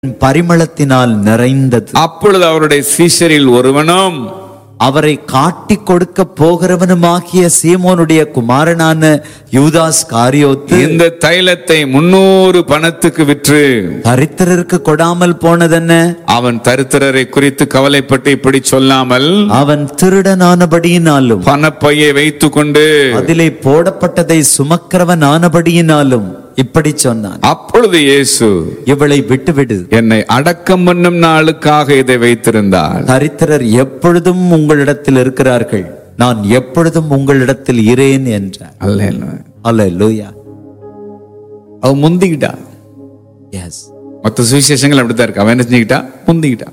பரிமளத்தினால் நிறைந்தது அப்பொழுது அவருடைய சீஷரில் ஒருவனும் அவரை காட்டிக் கொடுக்க போகிறவனுமாகிய சீமோனுடைய குமாரனான யூதாஸ் காரியோத்து இந்த தைலத்தை முன்னூறு பணத்துக்கு விற்று தரித்திரருக்கு கொடாமல் போனதென்ன அவன் தரித்திரரை குறித்து கவலைப்பட்டு இப்படி சொல்லாமல் அவன் திருடனானபடியினாலும் பணப்பையை வைத்துக் கொண்டு அதிலே போடப்பட்டதை சுமக்கிறவன் ஆனபடியினாலும் இப்படி சொன்னான் அப்பொழுது இயேசு இவளை விட்டுவிடு என்னை அடக்கம் பண்ணும் நாளுக்காக இதை வைத்திருந்தாள் தரித்திரர் எப்பொழுதும் உங்களிடத்தில் இருக்கிறார்கள் நான் எப்பொழுதும் உங்களிடத்தில் இரேன் என்றார் அல்லேலூயா. அல்லேலூயா அவ முந்திக்கிட்டா எஸ் மற்ற சுவிசேஷங்கள் அப்படித்தான் இருக்கு அவன் என்ன செஞ்சுக்கிட்டா முந்திக்கிட்டா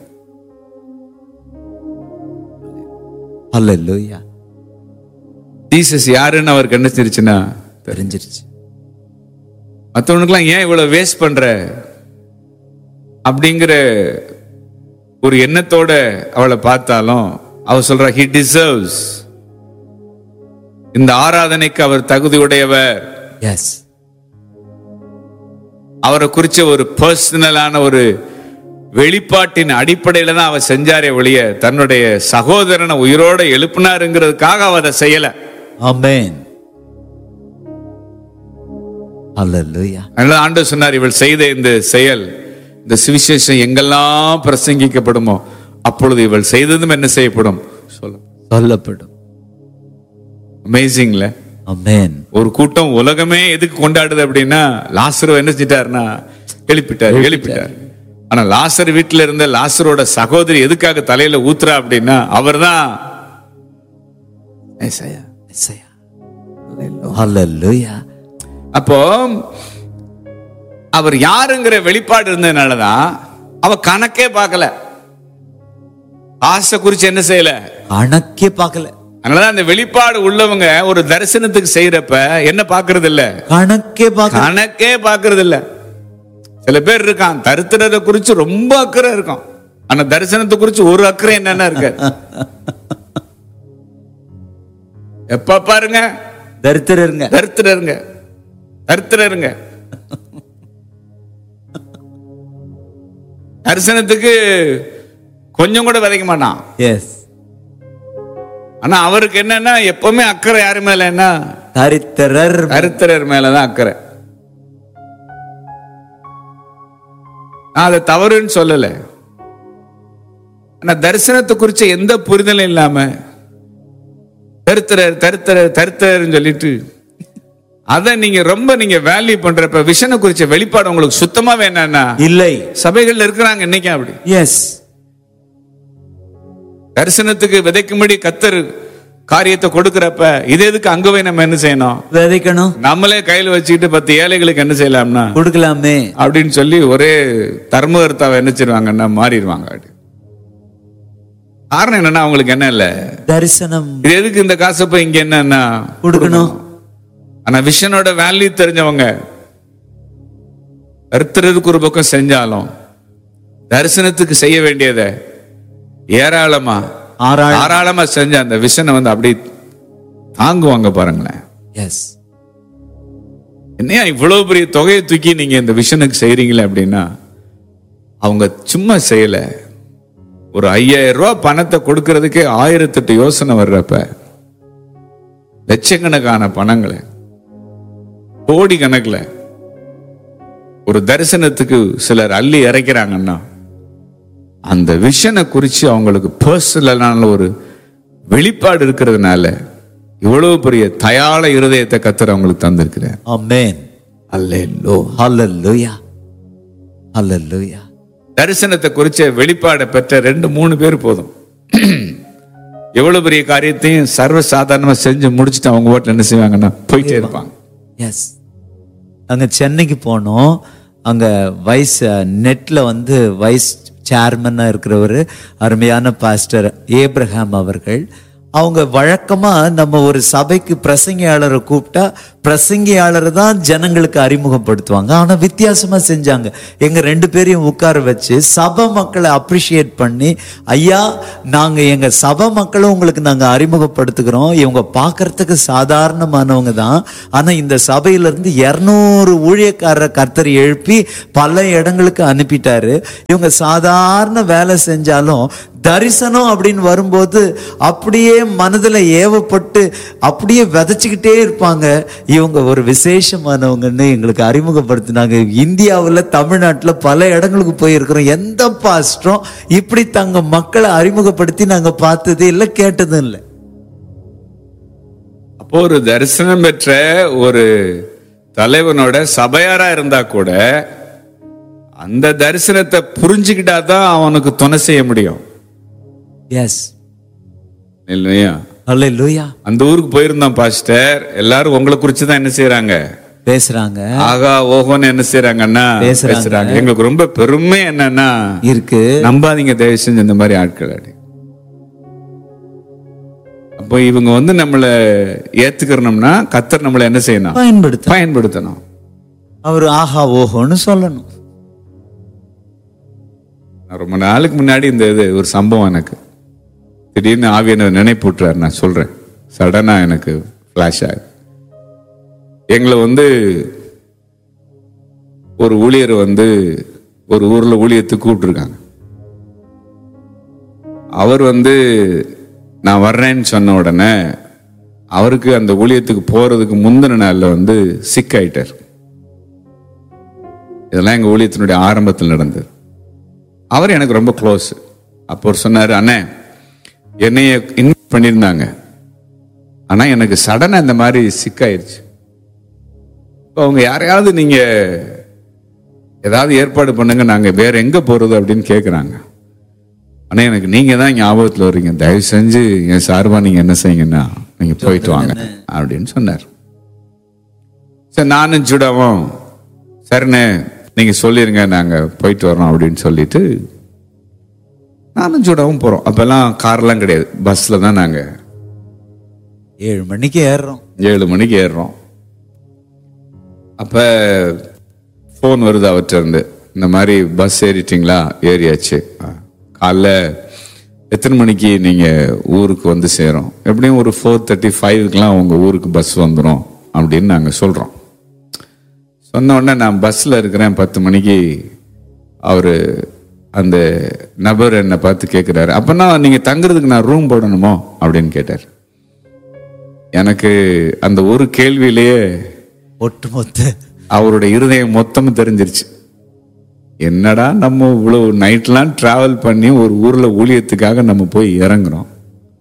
அல்லேலூயா ஜீசஸ் யாருன்னு அவருக்கு என்ன தெரிஞ்சுன்னா தெரிஞ்சிருச்சு மற்றவனுக்குலாம் ஏன் இவ்வளவு வேஸ்ட் பண்ற அப்படிங்கிற ஒரு எண்ணத்தோட அவளை பார்த்தாலும் அவ சொல்றா ஹி டிசர்வ்ஸ் இந்த ஆராதனைக்கு அவர் தகுதியுடையவர் எஸ் அவரை குறிச்ச ஒரு பர்சனலான ஒரு வெளிப்பாட்டின் அடிப்படையில தான் அவ செஞ்சாரே ஒழிய தன்னுடைய சகோதரனை உயிரோட எழுப்பினாருங்கிறதுக்காக அவ அதை செய்யல ஆமென் அல்லேலூயா அதனால ஆண்டவர் சொன்னார் இவள் செய்த இந்த செயல் இந்த சுவிசேஷம் எங்கெல்லாம் பிரசங்கிக்கப்படுமோ அப்பொழுது இவள் செய்ததும் என்ன செய்யப்படும் சொல்ல சொல்லப்படும் அமேசிங்ல ஆமென் ஒரு கூட்டம் உலகமே எதுக்கு கொண்டாடுது அப்படின்னா லாசர் என்ன செஞ்சிட்டாருன்னா எழுப்பிட்டார் எழுப்பிட்டார் ஆனா லாசர் வீட்டுல இருந்த லாசரோட சகோதரி எதுக்காக தலையில ஊத்துறா அப்படின்னா அவர்தான் ஏசாயா. எஸ்ஐயா. அல்லேலூயா அப்போ அவர் யாருங்கிற வெளிப்பாடு இருந்ததுனாலதான் அவ கணக்கே பார்க்கல ஆசை குறிச்சு என்ன செய்யல கணக்கே பார்க்கல அதனாலதான் அந்த வெளிப்பாடு உள்ளவங்க ஒரு தரிசனத்துக்கு செய்யறப்ப என்ன பாக்குறது இல்ல கணக்கே பார்க்கல கணக்கே பாக்குறது இல்ல சில பேர் இருக்கான் தரித்திரத்தை குறிச்சு ரொம்ப அக்கறை இருக்கும் ஆனா தரிசனத்தை குறிச்சு ஒரு அக்கறை என்னன்னா இருக்கு எப்ப பாருங்க தரித்திரருங்க தரித்திரருங்க தரித்திரருங்க தரிசனத்துக்கு கொஞ்சம் கூட விதைக்க மாட்டான் எஸ் ஆனா அவருக்கு என்னன்னா எப்பவுமே அக்கறை யாரு மேல என்ன தரித்திரர் தரித்திரர் மேலதான் அக்கறை நான் அதை தவறுன்னு சொல்லல ஆனா தரிசனத்தை குறிச்ச எந்த புரிதலும் இல்லாம தரித்திரர் தரித்திரர் தரித்திரர்னு சொல்லிட்டு அதை நீங்க ரொம்ப நீங்க வேல்யூ பண்றப்ப விஷனை குறிச்ச வெளிப்பாடு உங்களுக்கு சுத்தமா வேணாம்னா இல்லை சபைகள்ல இருக்கிறாங்க இன்னைக்கு அப்படி எஸ் தரிசனத்துக்கு விதைக்கும்படி கத்தர் காரியத்தை கொடுக்கறப்ப இது எதுக்கு அங்க போய் நம்ம என்ன செய்யணும் விதைக்கணும் நம்மளே கையில வச்சுக்கிட்டு பத்து ஏழைகளுக்கு என்ன செய்யலாம்னா கொடுக்கலாமே அப்படின்னு சொல்லி ஒரே தர்மகர்த்தாவை என்ன செய்வாங்கன்னா மாறிடுவாங்க அப்படி. காரணம் என்னன்னா அவங்களுக்கு என்ன இல்ல தரிசனம் இது எதுக்கு இந்த காசை போய் இங்க என்னன்னா கொடுக்கணும் ஆனா விஷனோட வேல்யூ தெரிஞ்சவங்க கருத்துறதுக்கு ஒரு பக்கம் செஞ்சாலும் தரிசனத்துக்கு செய்ய வேண்டியதை ஏராளமா ஆறாள் தாராளமா செஞ்ச அந்த விஷனை வந்து அப்படி தாங்குவாங்க பாருங்களேன் எஸ் என்னையா இவ்வளவு பெரிய தொகையை தூக்கி நீங்க இந்த விஷனுக்கு செய்றீங்களே அப்படின்னா அவங்க சும்மா செய்யல ஒரு ஐயாயிரம் ரூபாய் பணத்தை கொடுக்கறதுக்கே ஆயிரத்தெட்டு யோசனை வர்றப்ப லட்சக்கணக்கான பணங்களை கோடி கணக்குல ஒரு தரிசனத்துக்கு சிலர் அள்ளி இறைக்கிறாங்கன்னா அந்த விஷனை குறித்து அவங்களுக்கு பர்சனலான ஒரு வெளிப்பாடு இருக்கிறதுனால இவ்வளவு பெரிய தயாள இருதயத்தை கத்தர் அவங்களுக்கு தந்திருக்கிறார் ஆமென் அல்லேலோ ஹalleluya ஹalleluya தரிசனத்தை குறிச்ச வெளிப்பாடை பெற்ற ரெண்டு மூணு பேர் போதும் எவ்வளவு பெரிய காரியத்தையும் சர்வ சாதாரணமா செஞ்சு முடிச்சுட்டு அவங்க வீட்டுல என்ன செய்வாங்கன்னா போயிட்டே இருப்பாங்க எஸ் அங்க சென்னைக்கு போனோம் அங்க வைஸ் நெட்ல வந்து வைஸ் சேர்மனா இருக்கிறவர் அருமையான பாஸ்டர் ஏப்ரஹாம் அவர்கள் அவங்க வழக்கமா நம்ம ஒரு சபைக்கு பிரசங்கியாளரை கூப்பிட்டா பிரசங்கியாளரை தான் ஜனங்களுக்கு அறிமுகப்படுத்துவாங்க ஆனா வித்தியாசமா செஞ்சாங்க எங்க ரெண்டு பேரையும் உட்கார வச்சு சபை மக்களை அப்ரிஷியேட் பண்ணி ஐயா நாங்க எங்க சபை மக்களை உங்களுக்கு நாங்க அறிமுகப்படுத்துகிறோம் இவங்க பார்க்கறதுக்கு சாதாரணமானவங்க தான் ஆனா இந்த சபையில இருந்து இருநூறு ஊழியக்காரரை கர்த்தர் எழுப்பி பல இடங்களுக்கு அனுப்பிட்டாரு இவங்க சாதாரண வேலை செஞ்சாலும் தரிசனம் அப்படின்னு வரும்போது அப்படியே மனதுல ஏவப்பட்டு அப்படியே விதைச்சுக்கிட்டே இருப்பாங்க இவங்க ஒரு விசேஷமானவங்கன்னு எங்களுக்கு அறிமுகப்படுத்தினாங்க இந்தியாவுல தமிழ்நாட்டுல பல இடங்களுக்கு போயிருக்கிறோம் எந்த பாஸ்டரும் இப்படி தங்க மக்களை அறிமுகப்படுத்தி நாங்க பார்த்ததே இல்லை கேட்டதும் இல்லை அப்போ ஒரு தரிசனம் பெற்ற ஒரு தலைவனோட சபையாரா இருந்தா கூட அந்த தரிசனத்தை புரிஞ்சுக்கிட்டா தான் அவனுக்கு துணை செய்ய முடியும் எஸ் இல்லையா அல்லேலூயா அந்த ஊருக்கு போயிருந்தோம் பாஸ்டர் எல்லாரும் உங்களை குறிச்சு தான் என்ன செய்யறாங்க பேசுறாங்க ஆகா ஓஹோன்னு என்ன செய்யறாங்கன்னா பேசுறாங்க. பேசுறாங்க எங்களுக்கு ரொம்ப பெருமை என்னன்னா இருக்கு நம்பாதீங்க தயவு செஞ்சு இந்த மாதிரி ஆட்கள் அடி அப்போ இவங்க வந்து நம்மளை ஏத்துக்கிறோம்னா கத்தர் நம்மளை என்ன செய்யணும் பயன்படுத்த பயன்படுத்தணும் அவர் ஆஹா ஓஹோன்னு சொல்லணும் நான் ரொம்ப நாளுக்கு முன்னாடி இந்த இது ஒரு சம்பவம் எனக்கு திடீர்னு ஆவியனர் நினைப்பூட்டுறாரு நான் சொல்றேன் சடனா எனக்கு ஃபிளாஷ் ஆகுது எங்களை வந்து ஒரு ஊழியர் வந்து ஒரு ஊர்ல ஊழியத்துக்கு கூப்பிட்டுருக்காங்க அவர் வந்து நான் வர்றேன்னு சொன்ன உடனே அவருக்கு அந்த ஊழியத்துக்கு போறதுக்கு முந்தின நாள்ல வந்து சிக் ஆயிட்டார் இதெல்லாம் எங்க ஊழியத்தினுடைய ஆரம்பத்தில் நடந்தது அவர் எனக்கு ரொம்ப க்ளோஸ் அப்போ அவர் சொன்னாரு அண்ணே என்னைய இன்வைட் பண்ணியிருந்தாங்க ஆனா எனக்கு சடனா இந்த மாதிரி சிக்காயிருச்சு இப்போ அவங்க யாரையாவது நீங்க ஏதாவது ஏற்பாடு பண்ணுங்க நாங்க வேற எங்க போறது அப்படின்னு கேக்குறாங்க ஆனா எனக்கு நீங்க தான் ஞாபகத்துல வர்றீங்க தயவு செஞ்சு என் சார்பா நீங்க என்ன செய்யுங்கன்னா நீங்க போயிட்டு வாங்க அப்படின்னு சொன்னார் சரி நானும் ஜுடாவும் சரிண்ணே நீங்க சொல்லிருங்க நாங்க போயிட்டு வரோம் அப்படின்னு சொல்லிட்டு நானும் ஜுடாவும் போறோம் அப்பெல்லாம் கார்லாம் கிடையாது பஸ்ல தான் நாங்க ஏழு மணிக்கு ஏறுறோம் ஏழு மணிக்கு ஏறுறோம் அப்ப ஃபோன் வருது அவர்கிட்ட இருந்து இந்த மாதிரி பஸ் ஏறிட்டீங்களா ஏறியாச்சு ஆ. காலைல எத்தனை மணிக்கு நீங்க ஊருக்கு வந்து சேரும் எப்படியும் ஒரு ஃபோர் தேர்ட்டி ஃபைவ்க்குலாம் உங்க ஊருக்கு பஸ் வந்துடும் அப்படின்னு நாங்க சொல்றோம் சொன்ன உடனே நான் பஸ்ல இருக்கிறேன் பத்து மணிக்கு அவரு அந்த நபர் என்னை பார்த்து கேட்குறாரு அப்பனா நீங்க தங்குறதுக்கு நான் ரூம் போடணுமோ அப்படின்னு கேட்டார் எனக்கு அந்த ஒரு கேள்வியிலேயே ஒட்டுமொத்த அவருடைய இருதயம் மொத்தமும் தெரிஞ்சிருச்சு என்னடா நம்ம இவ்வளவு நைட்லாம் டிராவல் பண்ணி ஒரு ஊர்ல ஊழியத்துக்காக நம்ம போய் இறங்குறோம்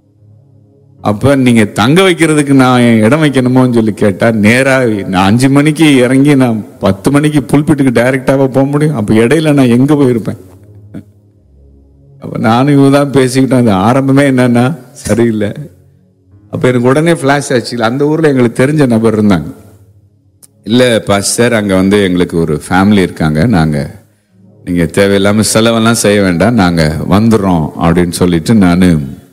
அப்ப நீங்க தங்க வைக்கிறதுக்கு நான் இடம் வைக்கணுமோன்னு சொல்லி கேட்டா நேரா நான் அஞ்சு மணிக்கு இறங்கி நான் பத்து மணிக்கு புல்பிட்டுக்கு டைரக்டாவா போக முடியும் அப்ப இடையில நான் எங்க போயிருப்பேன் அப்ப நானும் இவங்க தான் பேசிக்கிட்டோம் அது ஆரம்பமே என்னன்னா சரியில்லை அப்ப எனக்கு உடனே ஃபிளாஷ் ஆச்சு இல்ல, அந்த ஊர்ல எங்களுக்கு தெரிஞ்ச நபர் இருந்தாங்க இல்ல பாஸ்டர் அங்க வந்து எங்களுக்கு ஒரு ஃபேமிலி இருக்காங்க நாங்க நீங்க தேவையில்லாம செலவெல்லாம் செய்ய வேண்டாம் நாங்க வந்துடுறோம் அப்படின்னு சொல்லிட்டு நான்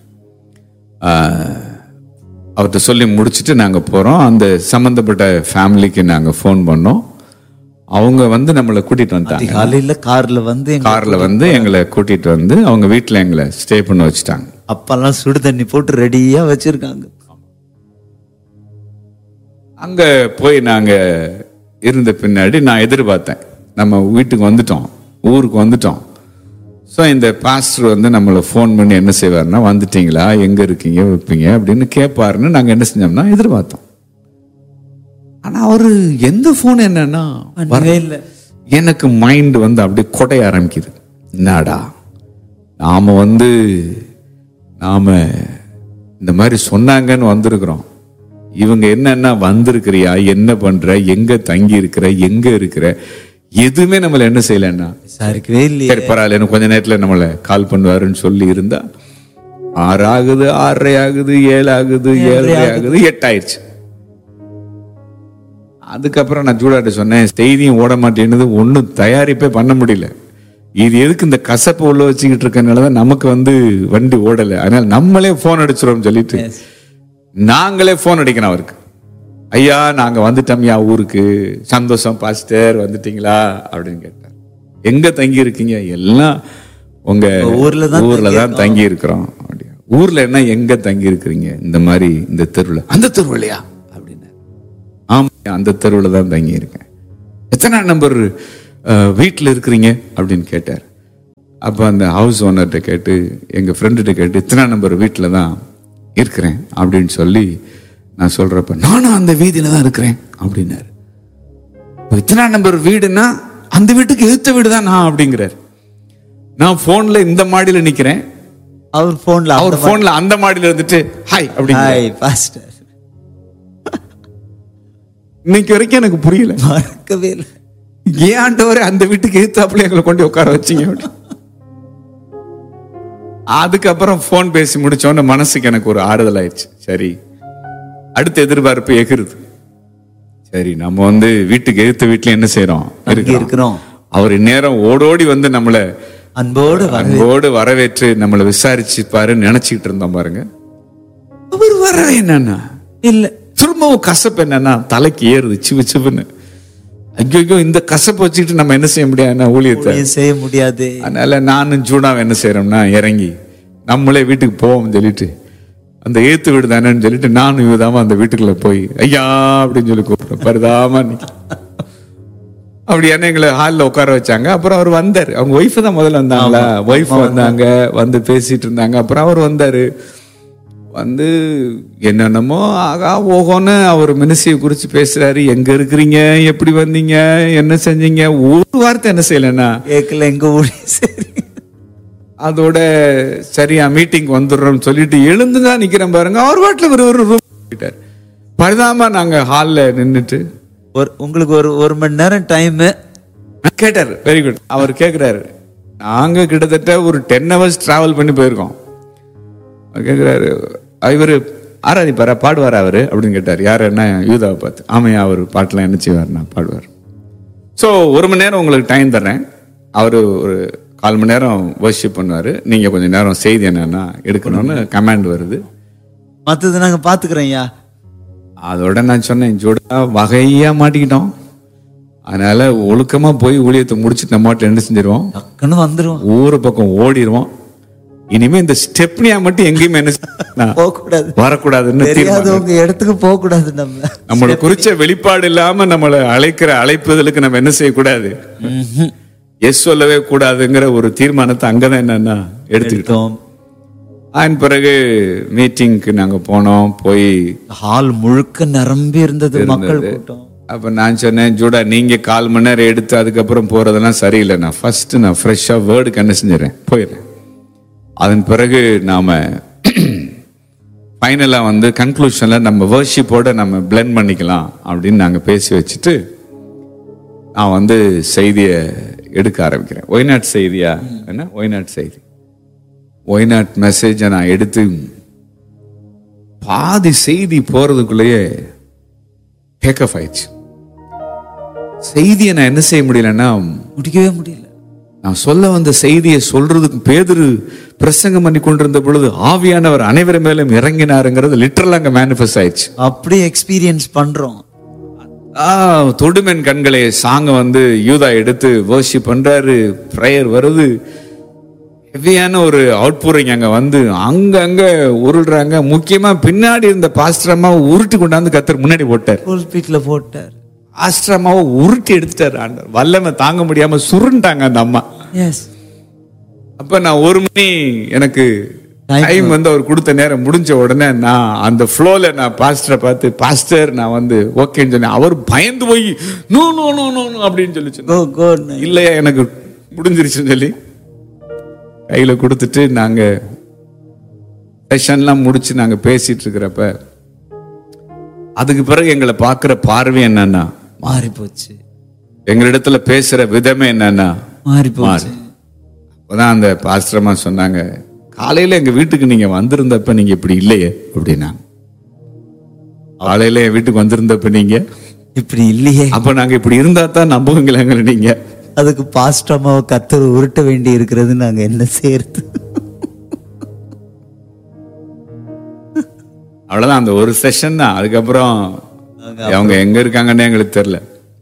அவர்கிட்ட சொல்லி முடிச்சுட்டு நாங்க போறோம் அந்த சம்பந்தப்பட்ட ஃபேமிலிக்கு நாங்க ஃபோன் பண்ணோம் அவங்க வந்து நம்மளை கூட்டிட்டு வந்துட்டாங்க காலையில கார்ல வந்து எங்க கார்ல வந்து எங்களை கூட்டிட்டு வந்து அவங்க வீட்டுல எங்களை ஸ்டே பண்ண வச்சுட்டாங்க அப்பெல்லாம் சுடு தண்ணி போட்டு ரெடியா வச்சிருக்காங்க அங்க போய் நாங்க இருந்த பின்னாடி நான் எதிர்பார்த்தேன் நம்ம வீட்டுக்கு வந்துட்டோம் ஊருக்கு வந்துட்டோம் ஸோ இந்த பாஸ்டர் வந்து நம்மளை ஃபோன் பண்ணி என்ன செய்வாருன்னா வந்துட்டீங்களா எங்க இருக்கீங்க வைப்பீங்க அப்படின்னு கேட்பாருன்னு நாங்க என்ன செஞ்சோம்னா எதிர்பார்த்தோம் ஆனா அவரு எந்த ஃபோன் என்னன்னா பண்ணவே இல்லை எனக்கு மைண்ட் வந்து அப்படியே கொடைய ஆரம்பிக்குது என்னடா நாம வந்து நாம இந்த மாதிரி சொன்னாங்கன்னு வந்திருக்கிறோம் இவங்க என்னன்னா வந்திருக்கிறியா என்ன பண்ற எங்க தங்கி இருக்கிற எங்க இருக்கிற எதுவுமே நம்மள என்ன செய்யலன்னா விசாரிக்கவே இல்லையே சரி பரவாயில்ல இன்னும் கொஞ்ச நேரத்துல நம்மள கால் பண்ணுவாருன்னு சொல்லி இருந்தா ஆறு ஆகுது ஆறரை ஆகுது ஏழு ஆகுது ஏழரை ஆகுது எட்டு ஆயிடுச்சு அதுக்கப்புறம் நான் ஜூடாட்ட சொன்னேன் செய்தியும் ஓட மாட்டேன்னுது ஒன்றும் தயாரிப்பே பண்ண முடியல இது எதுக்கு இந்த கசப்பை உள்ள வச்சுக்கிட்டு இருக்கனாலதான் நமக்கு வந்து வண்டி ஓடலை அதனால நம்மளே போன் அடிச்சிரோம் சொல்லிட்டு நாங்களே போன் அடிக்கணும் அவருக்கு ஐயா நாங்க வந்துட்டோம்யா ஊருக்கு சந்தோஷம் பாஸ்டர் வந்துட்டீங்களா அப்படின்னு கேட்டார் எங்க தங்கி இருக்கீங்க எல்லாம் உங்க ஊர்ல தான் ஊர்ல தான் தங்கி இருக்கிறோம் அப்படியா ஊர்ல என்ன எங்க தங்கி இருக்கிறீங்க இந்த மாதிரி இந்த தெருவுல அந்த தெருவுலையா அப்படின்னு ஆமா அந்த தெருவுல தான் தங்கி இருக்கேன் எத்தனை நம்பர் வீட்டில் இருக்கிறீங்க அப்படின்னு கேட்டார் அப்போ அந்த ஹவுஸ் ஓனர்கிட்ட கேட்டு எங்கள் ஃப்ரெண்டுகிட்ட கேட்டு இத்தனை நம்பர் வீட்டில் தான் இருக்கிறேன் அப்படின்னு சொல்லி நான் சொல்கிறப்ப நானும் அந்த வீதியில தான் இருக்கிறேன் அப்படின்னாரு இப்போ இத்தனை நம்பர் வீடுன்னா அந்த வீட்டுக்கு எதிர்த்த வீடு தான் நான் அப்படிங்கிறார் நான் ஃபோனில் இந்த மாடியில் நிற்கிறேன் அவர் போன்ல அவர் ஃபோனில் அந்த மாடியில் இருந்துட்டு ஹாய் அப்படிங்க ஹாய் பாஸ்டர் இன்னைக்கு வரைக்கும் எனக்கு புரியல மறக்கவே இல்லை ஏன் ஆண்டவரே அந்த வீட்டுக்கு எதிர்த்தாப்புல எங்களை கொண்டு உட்கார வச்சீங்க அப்படி அதுக்கப்புறம் ஃபோன் பேசி முடிச்ச உடனே மனசுக்கு எனக்கு ஒரு ஆறுதல் ஆயிடுச்சு சரி அடுத்த எதிர்பார்ப்பு எகிருது சரி நம்ம வந்து வீட்டுக்கு எதிர்த்த வீட்டுல என்ன செய்யறோம் அங்கே இருக்கிறோம். இருக்கிறோம் அவர் நேரம் ஓடோடி வந்து நம்மள அன்போடு வர அன்போடு வரவேற்று நம்மளை விசாரிச்சுப்பாருன்னு நினைச்சுக்கிட்டு இருந்தோம் பாருங்க அவர் வர என்னன்னா இல்ல திரும்பவும் கசப்பு என்னன்னா தலைக்கு ஏறுது சிவு சிவுன்னு ஐயோ இந்த கசப்பை வச்சுக்கிட்டு நம்ம என்ன செய்ய முடியாது ஊழியத்தை ஊழியம் செய்ய முடியாது அதனால நானும் ஜூடாவும் என்ன செய்யறோம்னா இறங்கி நம்மளே வீட்டுக்கு போவோம் சொல்லிட்டு அந்த ஏத்து வீடு தானேன்னு சொல்லிட்டு நானும் இவதாம அந்த வீட்டுக்குள்ள போய் ஐயா அப்படின்னு சொல்லி கூப்பிடுறேன் பரிதாம நிக்க. அப்படி என்ன எங்களை ஹாலில் உட்கார வச்சாங்க அப்புறம் அவர் வந்தார் அவங்க ஒய்ஃப் தான் முதல்ல வந்தாங்களா ஒய்ஃப் வந்தாங்க வந்து பேசிட்டு இருந்தாங்க அப்புறம் அவர் வந்தாரு வந்து என்னென்னமோ ஆகா ஓகோன்னு அவர் மினிஸ்ட்ரியை குறித்து பேசுறாரு எங்க இருக்கிறீங்க எப்படி வந்தீங்க என்ன செஞ்சீங்க ஒரு வார்த்தை என்ன செய்யலைன்னா கேட்கல எங்க ஊழியம் சரி அதோட சரியா மீட்டிங் வந்துடுறோம்னு சொல்லிட்டு எழுந்து தான் நிக்கிறேன் பாருங்க அவர் வாட்டில் ஒரு ஒரு ரூம் போயிட்டார் பரிதாம நாங்க ஹால்ல நின்னுட்டு ஒரு உங்களுக்கு ஒரு ஒரு மணி நேரம் டைம் கேட்டார் வெரி குட் அவர் கேக்குறாரு நாங்க கிட்டத்தட்ட ஒரு டென் ஹவர்ஸ் டிராவல் பண்ணி போயிருக்கோம் அவர் கேக்குறாரு இவர் ஆராதிப்பாரா பாடுவாரா அவரு அப்படின்னு கேட்டார் யார் என்ன யூதாவை பார்த்து ஆமையா அவர் பாட்டெல்லாம் என்ன செய்வார் நான் பாடுவார் ஸோ ஒரு மணி நேரம் உங்களுக்கு டைம் தர்றேன் அவர் ஒரு கால் மணி நேரம் வர்ஷிப் பண்ணுவார் நீங்கள் கொஞ்சம் நேரம் செய்தி என்னன்னா எடுக்கணும்னு கமாண்ட் வருது மத்தது நாங்க பாத்துக்கிறோம் ஐயா அதோட நான் சொன்னேன் ஜோடா வகையா மாட்டிக்கிட்டோம் அதனால ஒழுக்கமா போய் ஊழியத்தை முடிச்சுட்டு நம்ம மாட்டில் என்ன செஞ்சிருவோம் டக்குன்னு வந்துரும் ஊரு பக்கம் ஓடிடுவோம் இனிமே இந்த ஸ்டெப்னியா மட்டும் எங்கேயுமே என்ன செய்ய- போக கூடாது வரக்கூடாதுன்னு தீர்மானம் தெரியாதவங்க இடத்துக்கு போக கூடாது நம்ம நம்மளை குறிச்ச வெளிப்பாடு இல்லாம நம்மளை அழைக்கிற அழைப்புதலுக்கு நம்ம என்ன செய்யக்கூடாது எஸ் சொல்லவே கூடாதுங்கிற ஒரு தீர்மானத்தை அங்கதான் என்னன்னா எடுத்துக்கிட்டோம் எடுத்தோம் அதன் பிறகு மீட்டிங்க்கு நாங்க போனோம் போய் ஹால் முழுக்க நிரம்பி இருந்தது மக்கள் கூட்டம் அப்ப நான் சொன்னேன் ஜூடா நீங்க கால் மணி நேரம் எடுத்து அதுக்கப்புறம் போறதெல்லாம் சரியில்லை நான் ஃபர்ஸ்ட் நான் ஃப்ரெஷ்ஷா வேர்டுக்கு என்ன செஞ்சிடறேன் போயிடுறேன் அதன் பிறகு நாம ஃபைனலா வந்து கன்க்ளூஷன்ல நம்ம வேர்ஷிப்போட நம்ம பிளெண்ட் பண்ணிக்கலாம் அப்படின்னு நாங்க பேசி வச்சுட்டு நான் வந்து செய்தியை எடுக்க ஆரம்பிக்கிறேன் ஒய்நாட் செய்தியா என்ன ஒய்நாட் செய்தி ஒய்நாட் மெசேஜை நான் எடுத்து பாதி செய்தி போறதுக்குள்ளேயே டேக் ஆஃப் ஆயிடுச்சு செய்தியை நான் என்ன செய்ய முடியலன்னா முடிக்கவே முடியல நான் சொல்ல வந்த செய்தியை சொல்றதுக்கு பேதுரு பிரசங்கம் பண்ணி கொண்டிருந்த பொழுது ஆவியானவர் அனைவர் மேலும் இறங்கினாருங்கிறது லிட்டரலா அங்க மேனிஃபெஸ்ட் ஆயிடுச்சு அப்படி எக்ஸ்பீரியன்ஸ் பண்றோம் ஆ தொடுமென் கண்களே சாங்க வந்து யூதா எடுத்து வர்ஷிப் பண்றாரு ப்ரேயர் வருது ஹெவியான ஒரு அவுட்பூரிங் அங்க வந்து அங்கங்க உருள்றாங்க முக்கியமா பின்னாடி இருந்த பாஸ்டரம்மா உருட்டி கொண்டாந்து கத்தர் முன்னாடி போட்டார் ஃபுல் ஸ்பீட்ல போட்டார் ஆஸ்திரமாவை உருட்டி எடுத்துட்டாரு ஆண்டவர் வல்லமை தாங்க முடியாம சுருண்டாங்க அந்த அம்மா எஸ் அப்ப நான் ஒரு மணி எனக்கு டைம் வந்து அவர் கொடுத்த நேரம் முடிஞ்ச உடனே நான் அந்த ஃப்ளோல நான் பாஸ்டரை பார்த்து பாஸ்டர் நான் வந்து ஓகேன்னு சொன்னேன் அவர் பயந்து போய் no no no no no அப்படின்னு சொல்லி சொன்னார். கோ கோ இல்லையா எனக்கு முடிஞ்சிருச்சுன்னு சொல்லி கையில கொடுத்துட்டு நாங்க செஷன்லாம் முடிச்சு நாங்க பேசிட்டு இருக்கிறப்ப அதுக்கு பிறகு எங்களை பார்க்குற பார்வை என்னன்னா மாறி போச்சு எங்களிடத்துல பேசுற விதமே என்னன்னா மாறி போச்சு அப்பதான் அந்த பாஸ்டரமா சொன்னாங்க காலையில எங்க வீட்டுக்கு நீங்க வந்திருந்தப்ப நீங்க இப்படி இல்லையே அப்படின்னா காலையில என் வீட்டுக்கு வந்திருந்தப்ப நீங்க இப்படி இல்லையே அப்ப நாங்க இப்படி இருந்தா தான் நம்புவீங்களா எங்களை நீங்க அதுக்கு பாஸ்டமாவை கத்தர் உருட்ட வேண்டி இருக்கிறது நாங்க என்ன செய்யறது அவ்வளவுதான் அந்த ஒரு செஷன் தான் அதுக்கப்புறம் அவங்க எங்க இருக்காங்கன்னு எங்களுக்கு தெரியல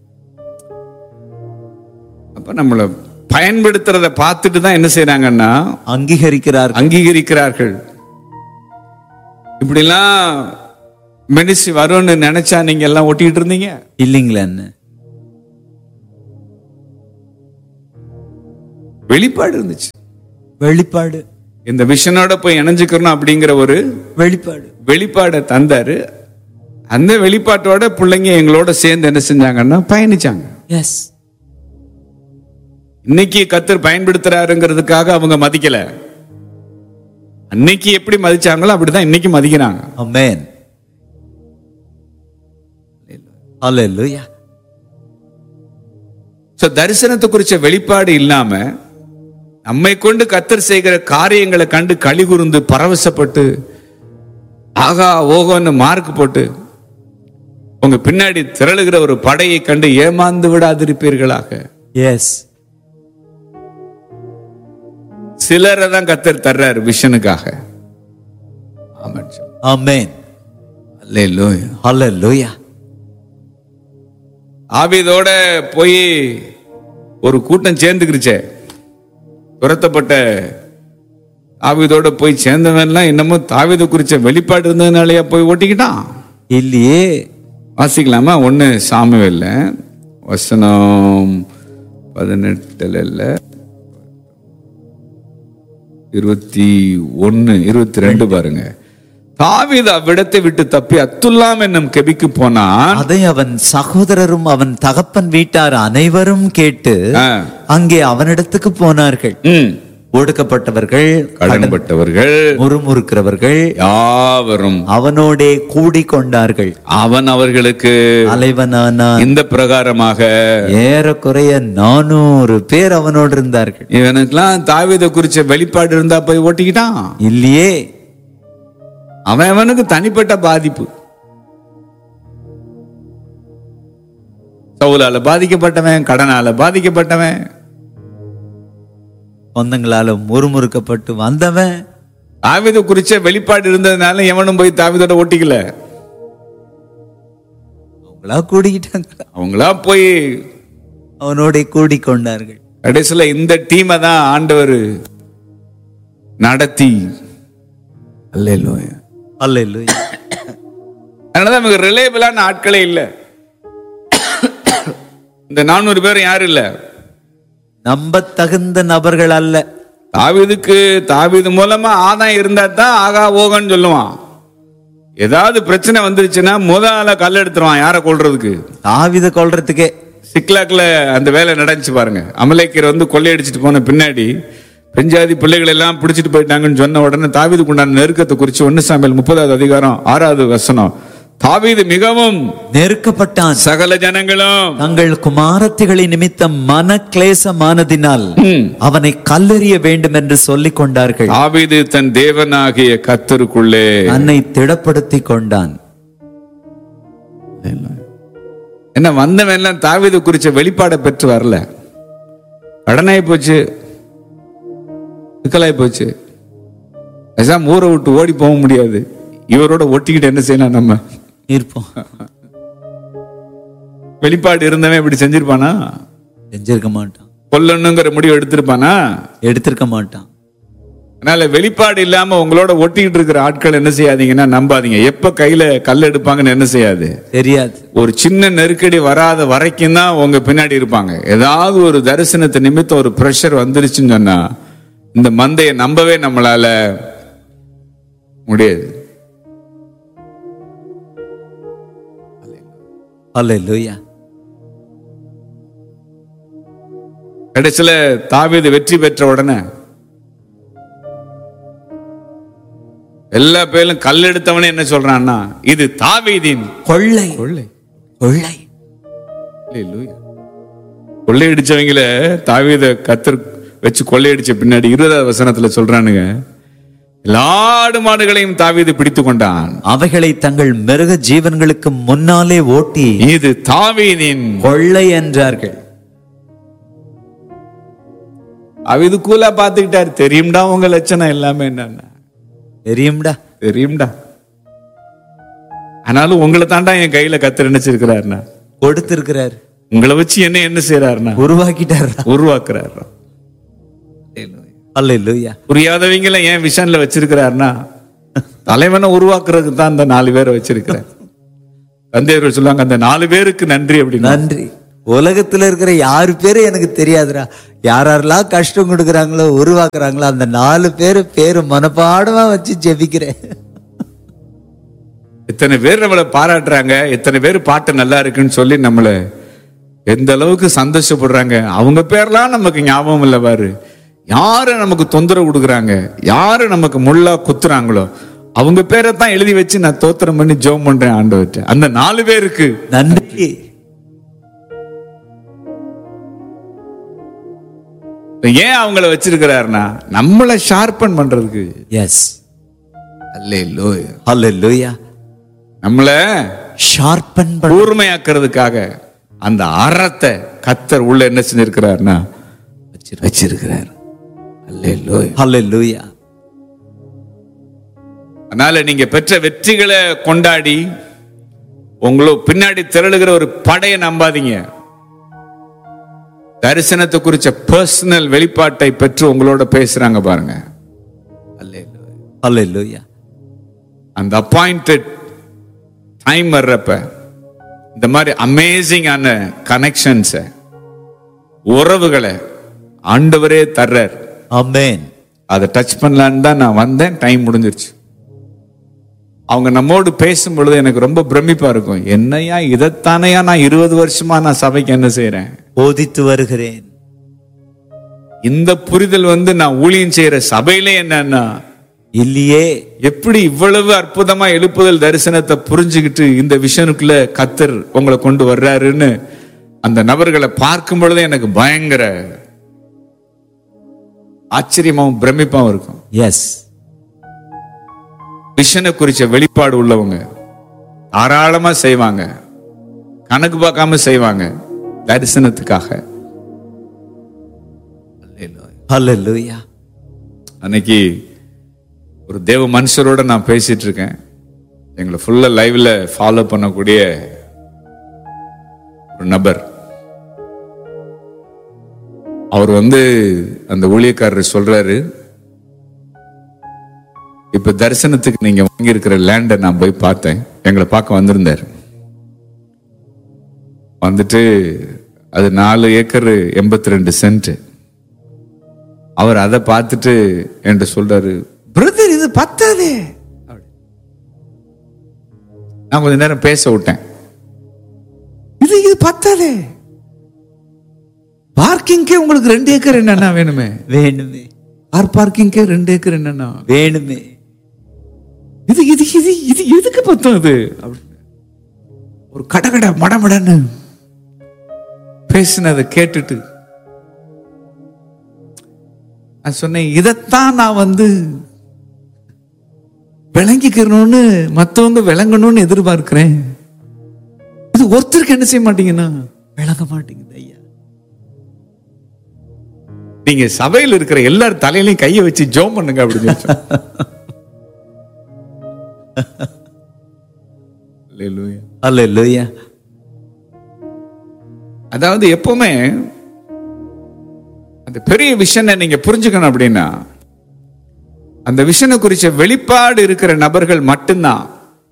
அப்ப நம்மள பயன்படுத்துறத பார்த்துட்டு தான் என்ன செய்றாங்கன்னா அங்கீகரிக்கிறார் அங்கீகரிக்கிறார்கள் இப்படிலாம் மெடிசி வரும்னு நினைச்சா நீங்க எல்லாம் ஒட்டிட்டு இருந்தீங்க இல்லைங்களா என்ன வெளிப்பாடு இருந்துச்சு வெளிப்பாடு இந்த விஷனோட போய் இணைஞ்சுக்கணும் அப்படிங்கிற ஒரு வெளிப்பாடு வெளிப்பாடை தந்தாரு அந்த வெளிப்பாட்டோட பிள்ளைங்க எங்களோட சேர்ந்து என்ன செஞ்சாங்கன்னா பயணிச்சாங்க எஸ் இன்னைக்கு கத்தர் பயன்படுத்துறாருங்கிறதுக்காக அவங்க மதிக்கல அன்னைக்கு எப்படி மதிச்சாங்களோ அப்படிதான் இன்னைக்கு மதிக்கிறாங்க அமேன் ஹalleluya சோ தரிசனத்தை குறிச்ச வெளிப்பாடு இல்லாம நம்மை கொண்டு கத்தர் செய்கிற காரியங்களை கண்டு களி கூர்ந்து பரவசப்பட்டு ஆகா ஓகோன்னு மார்க் போட்டு உங்க பின்னாடி திரளுகிற ஒரு படையை கண்டு ஏமாந்து விடாதிருப்பீர்களாக எஸ் சிலரை தான் கத்தர் தர்றாரு விஷனுக்காக ஆமாம் சார். அமேன் அல்லேலூயா. ஹalleluya ஆபீதோட போய் ஒரு கூட்டம் சேர்ந்துக்கிருச்சே துரத்தப்பட்ட ஆபீதோட போய் சேர்ந்தவன்லாம் இன்னமும் தாவீதை குறிச்ச வெளிப்பாடு இருந்ததுனாலயா போய் ஓட்டிக்கிட்டான் இல்லையே வாசிக்கலாமா ஒண்ணு சாமுவேல்ல வசனம் பதினெட்டுல இல்ல இருபத்தி ஒன்னு இருபத்தி ரெண்டு பாருங்க தாவீது அவ்விடத்தை விட்டு தப்பி அத்துல்லாம் என்னும் கெபிக்கு போனான் அதை அவன் சகோதரரும் அவன் தகப்பன் வீட்டார் அனைவரும் கேட்டு ஆ. அங்கே அவனிடத்துக்கு போனார்கள் ம். ஒடுக்கப்பட்டவர்கள் கடன்பட்டவர்கள் முறுமுறுக்கிறவர்கள் யாவரும் அவனோடே கூடிக்கொண்டார்கள் அவன் அவர்களுக்கு தலைவனானான் இந்த பிரகாரமாக ஏறக்குறைய நானூறு பேர் அவனோடு இருந்தார்கள் இவனுக்கெல்லாம் தாவீதை குறிச்ச வெளிப்பாடு இருந்தா போய் ஓட்டிக்கிட்டான் இல்லையே அவன் அவனுக்கு தனிப்பட்ட பாதிப்பு சவுலால பாதிக்கப்பட்டவன் கடனால பாதிக்கப்பட்டவன் சொந்தங்களால முறுமுறுக்கப்பட்டு வந்தவன் தாவீதை குறிச்ச வெளிப்பாடு இருந்ததுனால எவனும் போய் தாவீதோட ஒட்டிக்கல அவங்களா கூடிக்கிட்டாங்க அவங்களா போய் அவனோட கூடிக்கொண்டார்கள் கடைசியில இந்த டீமை தான் ஆண்டவர் நடத்தி அல்லேலூயா அல்லேலூயா அதனாலதான் நமக்கு ரிலேபிளான ஆட்களே இல்லை இந்த நானூறு பேர் யாரும் இல்ல நம்ப தகுந்த நபர்கள் அல்ல தாவீதுக்கு தாவீது மூலமா ஆதாயம் இருந்தா தான் ஆகா ஓகன்னு சொல்லுவான் ஏதாவது பிரச்சனை வந்துருச்சுன்னா முத ஆள கல் எடுத்துருவான் யாரை கொல்றதுக்கு தாவித கொல்றதுக்கே சிக்லாக்ல அந்த வேலை நடந்துச்சு பாருங்க அமலேக்கர் வந்து கொள்ளையடிச்சிட்டு போன பின்னாடி பெஞ்சாதி பிள்ளைகள் எல்லாம் பிடிச்சிட்டு போயிட்டாங்கன்னு சொன்ன உடனே தாவீதுக்கு உண்டான நெருக்கத்தை குறிச்சு ஒன்னு சாமியல் முப்பதாவது அதிகாரம் ஆறாவது வசனம் தாவீது மிகவும் நெருக்கப்பட்டான் சகல ஜனங்களும் தங்கள் குமாரத்திகளின் நிமித்தம் மன கிளேசமானதினால் ம், அவனை கல்லெறிய வேண்டும் என்று சொல்லிக் கொண்டார்கள் தாவீது தன் தேவனாகிய கத்தருக்குள்ளே தன்னை திடப்படுத்திக் கொண்டான் என்ன வந்தவன் எல்லாம் தாவீது குறிச்ச வெளிப்பாடை பெற்று வரல கடனாய் போச்சு சிக்கலாய் போச்சு பேசாம ஊரை விட்டு ஓடி போக முடியாது இவரோட ஒட்டிக்கிட்டு என்ன செய்யலாம் நம்ம இருப்போம் வெளிப்பாடு இருந்தவன் இப்படி செஞ்சிருப்பானா செஞ்சிருக்க மாட்டான் கொல்லணுங்கிற முடிவு எடுத்திருப்பானா எடுத்திருக்க மாட்டான் அதனால வெளிப்பாடு இல்லாம உங்களோட ஒட்டிக்கிட்டு இருக்கிற ஆட்கள் என்ன செய்யாதீங்கன்னா நம்பாதீங்க எப்ப கையில கல் எடுப்பாங்கன்னு என்ன செய்யாது தெரியாது ஒரு சின்ன நெருக்கடி வராத வரைக்கும் தான் உங்க பின்னாடி இருப்பாங்க ஏதாவது ஒரு தரிசனத்தை நிமித்தம் ஒரு ப்ரெஷர் வந்துருச்சுன்னு சொன்னா இந்த மந்தையை நம்பவே நம்மளால முடியாது அல்லேலூயா கடைசியில தாவீது வெற்றி பெற்ற உடனே எல்லா பேரும் கல் எடுத்தவனே என்ன சொல்றான்னா இது தாவீதின் கொள்ளை கொள்ளை கொள்ளை அல்லேலூயா. கொள்ளையடிச்சவங்கள தாவீத கத்தர் வச்சு கொள்ளையடிச்ச பின்னாடி இருபதாவது வசனத்துல சொல்றானுங்க எல்லா ஆடு மாடுகளையும் தாவீது பிடித்து கொண்டான் அவைகளை தங்கள் மிருக ஜீவன்களுக்கு முன்னாலே ஓட்டி இது தாவீதின் கொள்ளை என்றார்கள் அவ இது கூலா பாத்துக்கிட்டாரு தெரியும்டா உங்க லட்சணம் எல்லாமே என்னன்னா தெரியும்டா தெரியும்டா ஆனாலும் உங்களை தாண்டா என் கையில கத்து நினைச்சிருக்கிறாருண்ணா கொடுத்திருக்கிறாரு உங்களை வச்சு என்ன என்ன செய்யறாருண்ணா உருவாக்கிட்டாரு உருவாக்குறாரு அல்லேலூயா புரியாதவங்கள ஏன் விஷன்ல வச்சிருக்கிறாருன்னா தலைவனை உருவாக்குறதுக்கு தான் அந்த நாலு பேரை வச்சிருக்கிறார் தந்தையர்கள் சொல்லுவாங்க அந்த நாலு பேருக்கு நன்றி அப்படின்னா நன்றி உலகத்துல இருக்கிற யாரு பேரும் எனக்கு தெரியாதுடா யார் யாரெல்லாம் கஷ்டம் கொடுக்குறாங்களோ உருவாக்குறாங்களோ அந்த நாலு பேரு பேரு மனப்பாடமா வச்சு ஜெபிக்கிறேன் இத்தனை பேர் நம்மளை பாராட்டுறாங்க இத்தனை பேர் பாட்டு நல்லா இருக்குன்னு சொல்லி நம்மளை எந்த அளவுக்கு சந்தோஷப்படுறாங்க அவங்க பேர்லாம் நமக்கு ஞாபகம் இல்லை பாரு யாரு நமக்கு தொந்தரவு கொடுக்குறாங்க யாரு நமக்கு முள்ளா குத்துறாங்களோ அவங்க பேரை தான் எழுதி வச்சு நான் தோத்திரம் பண்ணி ஜெபம் பண்றேன் ஆண்டவர்கிட்ட அந்த நாலு பேருக்கு நன்றி ஏன் அவங்கள வச்சிருக்கிறாருன்னா நம்மளை ஷார்பன் பண்றதுக்கு எஸ் அல்லேலூயா அல்லேலூயா நம்மள ஷார்பன் கூர்மையாக்குறதுக்காக அந்த அறத்தை கத்தர் உள்ள என்ன செஞ்சிருக்கிறாருன்னா வச்சிருக்கிறார் அல்லேலூயா அல்லேலூயா அதனால நீங்க பெற்ற வெற்றிகளை கொண்டாடி உங்களோ பின்னாடி திரளுகிற ஒரு படையை நம்பாதீங்க தரிசனத்தை குறிச்ச பர்சனல் வெளிப்பாட்டை பெற்று உங்களோட பேசுறாங்க பாருங்க அல்லேலூயா அல்லேலூயா அந்த அப்பாயிண்டட் டைம் வர்றப்ப இந்த மாதிரி அமேசிங்கான கனெக்ஷன்ஸை உறவுகளை ஆண்டவரே தர்றார் ஆமென் அதை டச் பண்ணலான்னு தான் நான் வந்தேன் டைம் முடிஞ்சிருச்சு அவங்க நம்மோடு பேசும் பொழுது எனக்கு ரொம்ப பிரமிப்பா இருக்கும் என்னையா இதைத்தானையா நான் இருபது வருஷமா நான் சபைக்கு என்ன செய்றேன் போதித்து வருகிறேன் இந்த புரிதல் வந்து நான் ஊழியம் செய்யற சபையிலே என்னன்னா இல்லையே எப்படி இவ்வளவு அற்புதமா எழுப்புதல் தரிசனத்தை புரிஞ்சுக்கிட்டு இந்த விஷனுக்குள்ள கத்தர் உங்களை கொண்டு வர்றாருன்னு அந்த நபர்களை பார்க்கும் பொழுதே எனக்கு பயங்கர ஆச்சரியமாவும் பிரமிப்பாவும் இருக்கும் எஸ் விஷனை குறிச்ச வெளிப்பாடு உள்ளவங்க தாராளமா செய்வாங்க கணக்கு பார்க்காம செய்வாங்க தரிசனத்துக்காக அல்லேலூயா அன்னைக்கு ஒரு தேவ மனுஷரோட நான் பேசிட்டு இருக்கேன் எங்களை ஃபுல்லா லைவ்ல ஃபாலோ பண்ணக்கூடிய ஒரு நபர் அவர் வந்து அந்த ஊழியக்காரர் சொல்றாரு இப்ப தரிசனத்துக்கு நீங்க வாங்கியிருக்கிற லேண்டை நான் போய் பார்த்தேன் எங்களை பார்க்க வந்திருந்தார் வந்துட்டு அது நாலு ஏக்கர் எண்பத்தி ரெண்டு சென்ட் அவர் அதை பார்த்துட்டு என்கிட்ட சொல்றாரு பிரதர் இது பத்தாதே அப்படி. நான் கொஞ்ச நேரம் பேச விட்டேன் இது இது பத்தாதே பார்க்கிங்கே உங்களுக்கு ரெண்டு ஏக்கர் என்னன்னா வேணுமே வேணுமே கார் பார்க்கிங்கே ரெண்டு ஏக்கர் என்னன்னா வேணுமே இது இது இது இது எதுக்கு பத்தும் இது அப்படின்னு. ஒரு கடகட மடமடன்னு பேசினதை கேட்டுட்டு நான் சொன்னேன் இதைத்தான் நான் வந்து விளங்கிக்கிறணும்னு மத்தவங்க விளங்கணும்னு எதிர்பார்க்கிறேன் இது ஒருத்தருக்கு என்ன செய்ய மாட்டீங்கன்னா விளங்க மாட்டேங்குது ஐயா நீங்க சபையில் இருக்கிற எல்லார் தலையிலையும் கையை வச்சு ஜோம் பண்ணுங்க அப்படின்னு சொன்னேன். Hallelujah. அல்லேலூயா அதாவது எப்பவுமே அந்த பெரிய விஷனை நீங்க புரிஞ்சுக்கணும் அப்படின்னா அந்த விஷனை குறிச்ச வெளிப்பாடு இருக்கிற நபர்கள் மட்டும்தான்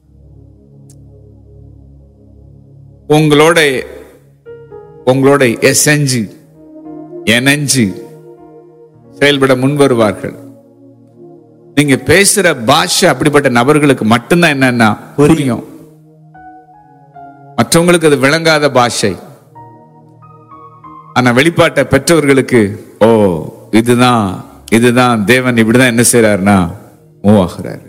உங்களோட உங்களோட எசஞ்சு எனஞ்சு செயல்பட முன் வருவார்கள் நீங்க பேசுற பாஷை அப்படிப்பட்ட நபர்களுக்கு மட்டும்தான் என்னன்னா புரியும் மற்றவங்களுக்கு அது விளங்காத பாஷை ஆனா வெளிப்பாட்டை பெற்றவர்களுக்கு ஓ இதுதான் இதுதான் தேவன் இப்படிதான் என்ன செய்யறாருன்னா மூவ் ஆகுறாரு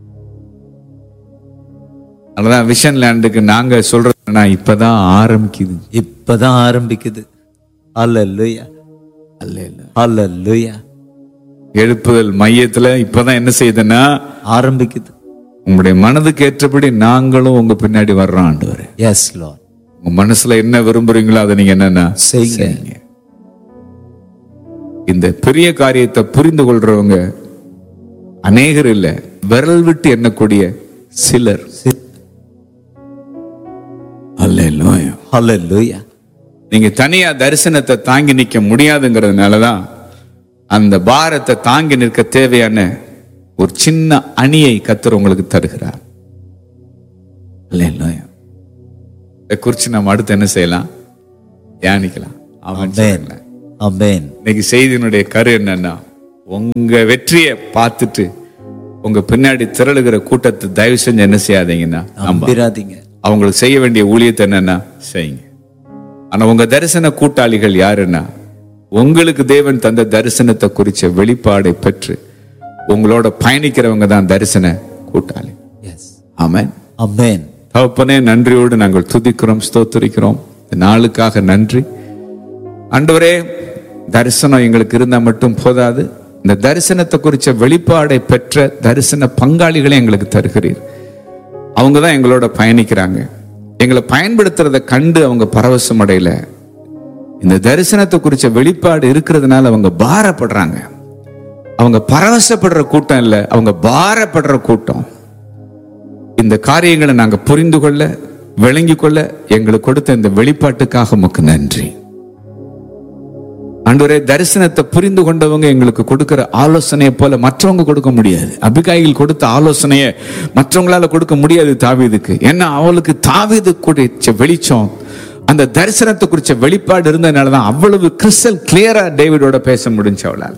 அதனாலதான் விஷன் லேண்டுக்கு நாங்க சொல்றதுன்னா இப்பதான் ஆரம்பிக்குது இப்பதான் ஆரம்பிக்குது அல்லேலூயா அல்ல இல்ல அல்லேலூயா எழுப்புதல் மையத்துல இப்பதான் என்ன செய்யுதுன்னா ஆரம்பிக்குது உங்களுடைய மனதுக்கு ஏற்றபடி நாங்களும் உங்க பின்னாடி வர்றோம் ஆண்டவரே எஸ் லார்ட் உங்க மனசுல என்ன விரும்புறீங்களோ அதை நீங்க என்னன்னா செய்யுங்க இந்த பெரிய காரியத்தை புரிந்து கொள்றவங்க அநேகர் இல்ல விரல் விட்டு எண்ணக்கூடிய சிலர் அல்லேலூயா ஹalleluya நீங்க தனியா தரிசனத்தை தாங்கி நிக்க முடியாதுங்கிறதுனாலதான் அந்த பாரத்தை தாங்கி நிற்க தேவையான ஒரு சின்ன அணியை கத்தர் உங்களுக்கு தருகிறார் அல்லேலூயா. இதை குறித்து நம்ம அடுத்து என்ன செய்யலாம் தியானிக்கலாம் அவன் ஆமென் ஆமென் இன்னைக்கு செய்தியினுடைய கரு என்னன்னா உங்க வெற்றியை பார்த்துட்டு உங்க பின்னாடி திரளுகிற கூட்டத்தை தயவு செஞ்சு என்ன செய்யாதீங்கன்னா நம்ப நம்பிராதீங்க அவங்களுக்கு செய்ய வேண்டிய ஊழியத்தை என்னன்னா செய்யுங்க ஆனா உங்க தரிசன கூட்டாளிகள் யாருன்னா உங்களுக்கு தேவன் தந்த தரிசனத்தை குறிச்ச வெளிப்பாடை பெற்று உங்களோட பயணிக்கிறவங்க தான் தரிசன கூட்டாளி எஸ் ஆமென் ஆமென் தகப்பனே நன்றியோடு நாங்கள் துதிக்கிறோம் ஸ்தோத்திரிக்கிறோம் இந்த நாளுக்காக நன்றி ஆண்டவரே தரிசனம் எங்களுக்கு இருந்தா மட்டும் போதாது இந்த தரிசனத்தை குறிச்ச வெளிப்பாடை பெற்ற தரிசன பங்காளிகளை எங்களுக்கு தருகிறீர் அவங்க தான் எங்களோட பயணிக்கிறாங்க எங்களை பயன்படுத்துறத கண்டு அவங்க பரவசம் அடையல இந்த தரிசனத்தை குறிச்ச வெளிப்பாடு இருக்கிறதுனால அவங்க பாரப்படுறாங்க அவங்க பரவசப்படுற கூட்டம் இல்ல அவங்க பாரப்படுற கூட்டம் இந்த காரியங்களை நாங்க புரிந்து கொள்ள விளங்கி கொள்ள எங்களுக்கு கொடுத்த இந்த வெளிப்பாட்டுக்காக உமக்கு நன்றி ஆண்டவரே தரிசனத்தை புரிந்து கொண்டவங்க எங்களுக்கு கொடுக்கிற ஆலோசனையை போல மற்றவங்க கொடுக்க முடியாது அபிகாயில் கொடுத்த ஆலோசனையை மற்றவங்களால கொடுக்க முடியாது தாவீதுக்கு ஏன்னா அவளுக்கு தாவீது குறிச்ச வெளிச்சம் அந்த தரிசனத்தை குறிச்ச வெளிப்பாடு இருந்ததுனாலதான் அவ்வளவு கிறிஸ்டல் கிளியரா டேவிடோட பேச முடிஞ்சு அவளால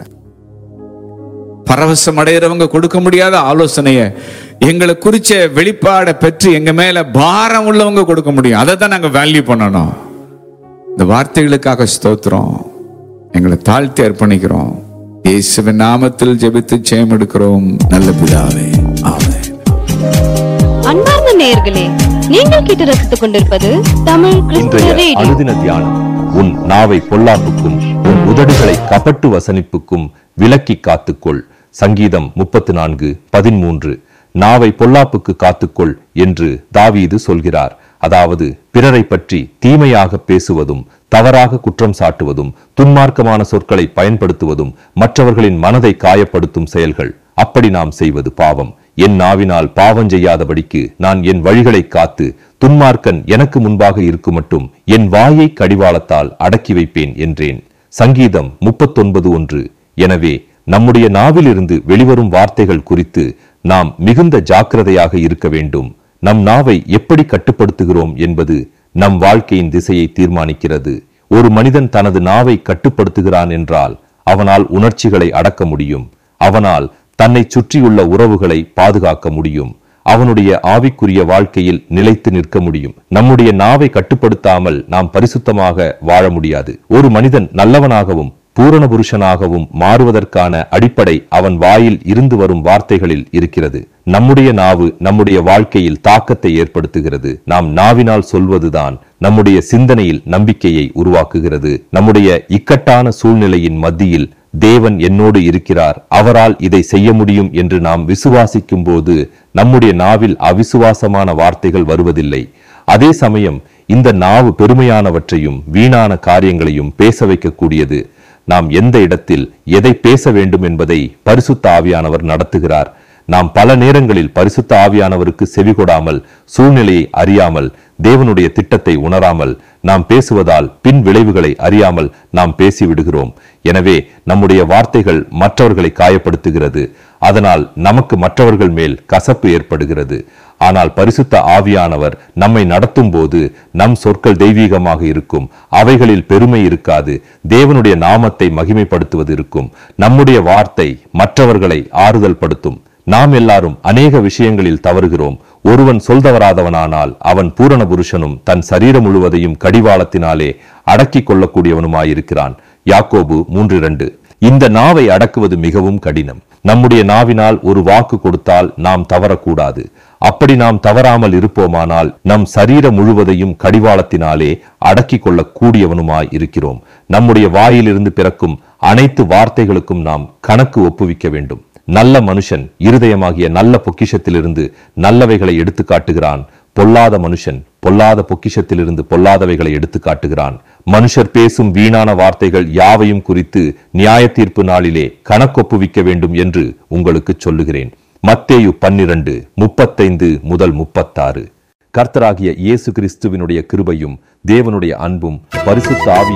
பரவசம் அடைகிறவங்க கொடுக்க முடியாத ஆலோசனைய எங்களை குறிச்ச வெளிப்பாடை பெற்று எங்க மேல பாரம் உள்ளவங்க கொடுக்க முடியும் அதை தான் நாங்க வேல்யூ பண்ணணும் இந்த வார்த்தைகளுக்காக ஸ்தோத்திரம் எங்களை தாழ்த்தி அர்ப்பணிக்கிறோம் இயேசுவின் நாமத்தில் ஜெபித்து ஜெயம் எடுக்கிறோம் நல்ல பிதாவே ஆமென் அன்பார்ந்த நேயர்களே நீங்கள் கேட்டு ரசித்துக் கொண்டிருப்பது தமிழ் கிறிஸ்துவ இன்றைய ரேடியோ அனுதின தியானம் உன் நாவை பொல்லாப்புக்கும் உன் உதடுகளை கபட்டு வசனிப்புக்கும் விலக்கி காத்துக்கொள் சங்கீதம் முப்பத்து நான்கு பதிமூன்று நாவை பொல்லாப்புக்கு காத்துக்கொள் என்று தாவீது சொல்கிறார் அதாவது பிறரை பற்றி தீமையாக பேசுவதும் தவறாக குற்றம் சாட்டுவதும் துன்மார்க்கமான சொற்களை பயன்படுத்துவதும் மற்றவர்களின் மனதை காயப்படுத்தும் செயல்கள் அப்படி நாம் செய்வது பாவம் என் நாவினால் பாவம் செய்யாதபடிக்கு நான் என் வழிகளை காத்து துன்மார்க்கன் எனக்கு முன்பாக இருக்கும் மட்டும் என் வாயை கடிவாளத்தால் அடக்கி வைப்பேன் என்றேன் சங்கீதம் முப்பத்தொன்பது ஒன்று எனவே நம்முடைய நாவிலிருந்து வெளிவரும் வார்த்தைகள் குறித்து நாம் மிகுந்த ஜாக்கிரதையாக இருக்க வேண்டும் நம் நாவை எப்படி கட்டுப்படுத்துகிறோம் என்பது நம் வாழ்க்கையின் திசையை தீர்மானிக்கிறது ஒரு மனிதன் தனது நாவை கட்டுப்படுத்துகிறான் என்றால் அவனால் உணர்ச்சிகளை அடக்க முடியும் அவனால் தன்னை சுற்றியுள்ள உறவுகளை பாதுகாக்க முடியும் அவனுடைய ஆவிக்குரிய வாழ்க்கையில் நிலைத்து நிற்க முடியும் நம்முடைய நாவை கட்டுப்படுத்தாமல் நாம் பரிசுத்தமாக வாழ முடியாது ஒரு மனிதன் நல்லவனாகவும் பூரண புருஷனாகவும் மாறுவதற்கான அடிப்படை அவன் வாயில் இருந்து வரும் வார்த்தைகளில் இருக்கிறது நம்முடைய நாவு நம்முடைய வாழ்க்கையில் தாக்கத்தை ஏற்படுத்துகிறது நாம் நாவினால் சொல்வதுதான் நம்முடைய சிந்தனையில் நம்பிக்கையை உருவாக்குகிறது நம்முடைய இக்கட்டான சூழ்நிலையின் மத்தியில் தேவன் என்னோடு இருக்கிறார் அவரால் இதை செய்ய முடியும் என்று நாம் விசுவாசிக்கும் போது நம்முடைய நாவில் அவிசுவாசமான வார்த்தைகள் வருவதில்லை அதே சமயம் இந்த நாவு பெருமையானவற்றையும் வீணான காரியங்களையும் பேச வைக்கக்கூடியது நாம் எந்த இடத்தில் எதை பேச வேண்டும் என்பதை பரிசுத்த ஆவியானவர் நடத்துகிறார் நாம் பல நேரங்களில் பரிசுத்த ஆவியானவருக்கு செவிகொடாமல் சூழ்நிலையை அறியாமல் தேவனுடைய திட்டத்தை உணராமல் நாம் பேசுவதால் பின் விளைவுகளை அறியாமல் நாம் பேசிவிடுகிறோம் எனவே நம்முடைய வார்த்தைகள் மற்றவர்களை காயப்படுத்துகிறது அதனால் நமக்கு மற்றவர்கள் மேல் கசப்பு ஏற்படுகிறது ஆனால் பரிசுத்த ஆவியானவர் நம்மை நடத்தும் போது நம் சொற்கள் தெய்வீகமாக இருக்கும் அவைகளில் பெருமை இருக்காது தேவனுடைய நாமத்தை மகிமைப்படுத்துவது இருக்கும் நம்முடைய வார்த்தை மற்றவர்களை ஆறுதல் படுத்தும் நாம் எல்லாரும் அநேக விஷயங்களில் தவறுகிறோம் ஒருவன் சொல்தவராதவனானால் அவன் பூரண புருஷனும் தன் சரீரம் முழுவதையும் கடிவாளத்தினாலே அடக்கிக் கொள்ளக்கூடியவனுமாயிருக்கிறான் யாக்கோபு மூன்று இரண்டு இந்த நாவை அடக்குவது மிகவும் கடினம் நம்முடைய நாவினால் ஒரு வாக்கு கொடுத்தால் நாம் தவறக்கூடாது அப்படி நாம் தவறாமல் இருப்போமானால் நம் சரீரம் முழுவதையும் கடிவாளத்தினாலே அடக்கிக் கொள்ளக் கூடியவனுமாய் இருக்கிறோம் நம்முடைய வாயிலிருந்து பிறக்கும் அனைத்து வார்த்தைகளுக்கும் நாம் கணக்கு ஒப்புவிக்க வேண்டும் நல்ல மனுஷன் இருதயமாகிய நல்ல பொக்கிஷத்திலிருந்து நல்லவைகளை எடுத்து காட்டுகிறான் பொல்லாத மனுஷன் பொல்லாத பொக்கிஷத்திலிருந்து பொல்லாதவைகளை எடுத்து காட்டுகிறான் மனுஷர் பேசும் வீணான வார்த்தைகள் யாவையும் குறித்து நியாய தீர்ப்பு நாளிலே கணக்கொப்புவிக்க வேண்டும் என்று உங்களுக்கு சொல்லுகிறேன் மத்தேயு பன்னிரண்டு முப்பத்தைந்து முதல் முப்பத்தாறு கர்த்தராகிய இயேசு கிறிஸ்துவினுடைய கிருபையும் தேவனுடைய அன்பும் பரிசுத்த ஆவியின்